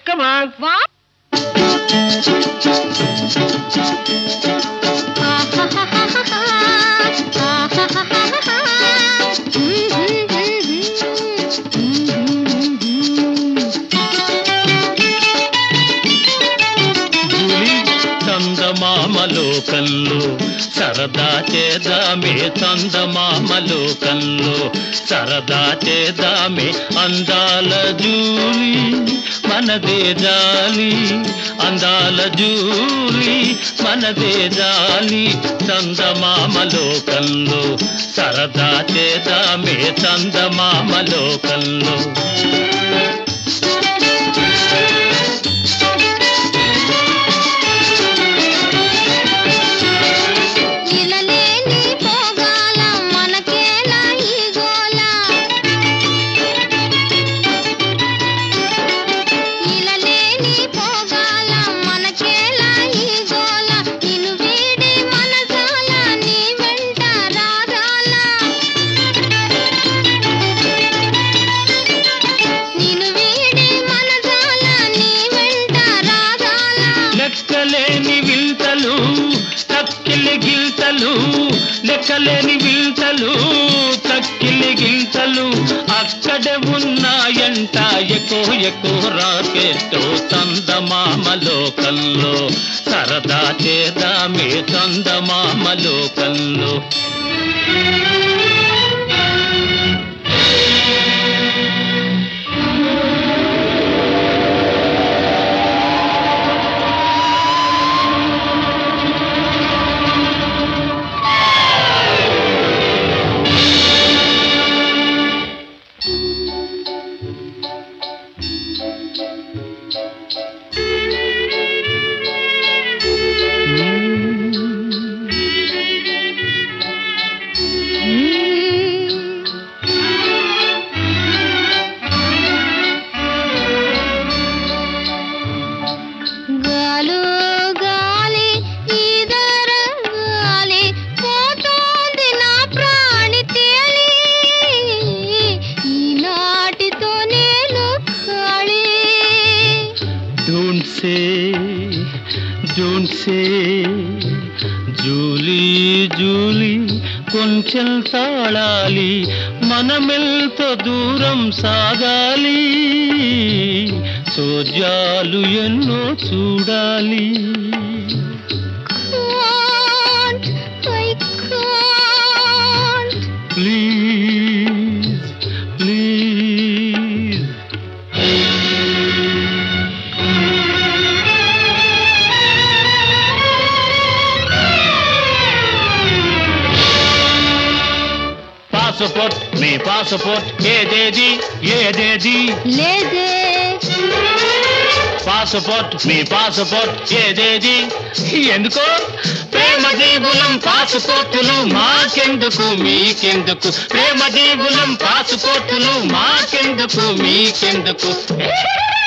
కమాన్ వా జూలి చందమామలోకంలో సరదా చేదామే చందమామలోకంలో సరదా చేదామే అందాల జూలి మనదే జాలి అందాల జూలి మనదే జాలి చందమామలోకంలో సరదా చేదామే చందమామలోకంలో ఇలలేని పోగాల మనకేలా ఈ గోల ఇలలేని పోగాల మనకేలా ఈ గోల నిన్ను వీడి మనసాల నీ వెంట రాగాల నిన్ను వీడి మనసాల నీ వెంట రాగాల లెక్కలేని వింతలు తక్కిలి గిల్తలు లెక్కలేని వింతలు తక్కిలి గిల్తలు అక్కడే ఉన్నాయంట ఎక్కువ ఎక్కువ రాకెట్టు చందమామలోకంలో సరదా చేదామే చందమామలోకంలో గాలు గాలి ఈదర గాలి పోతోంది నా ప్రాణి తేలి ఈనాటితో నేను ఖాళీ don't say don't say Julie Julie కొంచెం తాళాలి మనమెల్తో దూరం సాగాలి సోజాలు ఎన్నో చూడాలి can't, I can't. Please please passport మీ పాస్పోర్ట్ ఏదేది ఏదేది లేదే పాస్పోర్ట్ మీ పాస్పోర్ట్ ఏదేది ఎందుకో ప్రేమ జీవులం పాస్పోర్టులు మాకెందుకు మీకెందుకు ప్రేమ జీవులం పాస్పోర్టులు మాకెందుకు మీకెందుకు